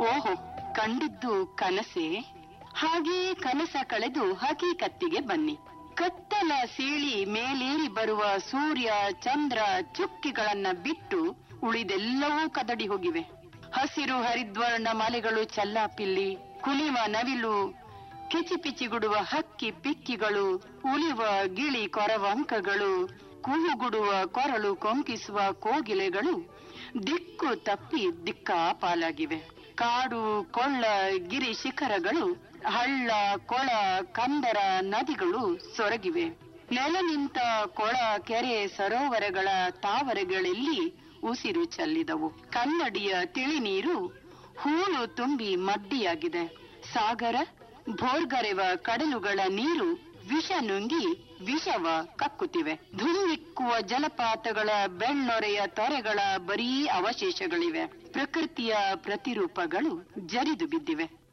ಓಹೋ ಕಂಡಿದ್ದು ಕನಸೆ ಹಾಗೆಯೇ ಕನಸ ಕಳೆದು ಹಕೀಕತ್ತಿಗೆ ಬನ್ನಿ ಕತ್ತಲ ಸೀಳಿ ಮೇಲೇರಿ ಬರುವ ಸೂರ್ಯ ಚಂದ್ರ ಚುಕ್ಕಿಗಳನ್ನ ಬಿಟ್ಟು ಉಳಿದೆಲ್ಲವೂ ಕದಡಿ ಹೋಗಿವೆ ಹಸಿರು ಹರಿದ್ವರ್ಣ ಮಲೆಗಳು ಚಲ್ಲಾಪಿಲ್ಲಿ ಕುಲಿವ ನವಿಲು ಕಿಚಿಪಿಚಿಗುಡುವ ಹಕ್ಕಿ ಪಿಕ್ಕಿಗಳು ಉಳಿವ ಗಿಳಿ ಕೊರವಂಕಗಳು ಕೂಗುಡುವ ಕೊರಳು ಕೊಂಕಿಸುವ ಕೋಗಿಲೆಗಳು ದಿಕ್ಕು ತಪ್ಪಿ ದಿಕ್ಕಾಪಾಲಾಗಿವೆ ಕಾಡು ಕೊಳ್ಳ ಗಿರಿ ಶಿಖರಗಳು ಹಳ್ಳ ಕೊಳ ಕಂದರ ನದಿಗಳು ಸೊರಗಿವೆ ನೆಲ ನಿಂತ ಕೊಳ ಕೆರೆ ಸರೋವರಗಳ ತಾವರೆಗಳಲ್ಲಿ ಉಸಿರು ಚೆಲ್ಲಿದವು ಕನ್ನಡಿಯ ತಿಳಿ ನೀರು ಹೂಳು ತುಂಬಿ ಮಡ್ಡಿಯಾಗಿದೆ ಸಾಗರ ಭೋರ್ಗರೆವ ಕಡಲುಗಳ ನೀರು ವಿಷ ನುಂಗಿ ವಿಷವ ಕಕ್ಕುತ್ತಿವೆ ಧುಮ್ಮಿಕ್ಕುವ ಜಲಪಾತಗಳ ಬೆಳ್ಳೊರೆಯ ತೊರೆಗಳ ಬರೀ ಅವಶೇಷಗಳಿವೆ ಪ್ರಕೃತಿಯ ಪ್ರತಿರೂಪಗಳು ಜರಿದು ಬಿದ್ದಿವೆ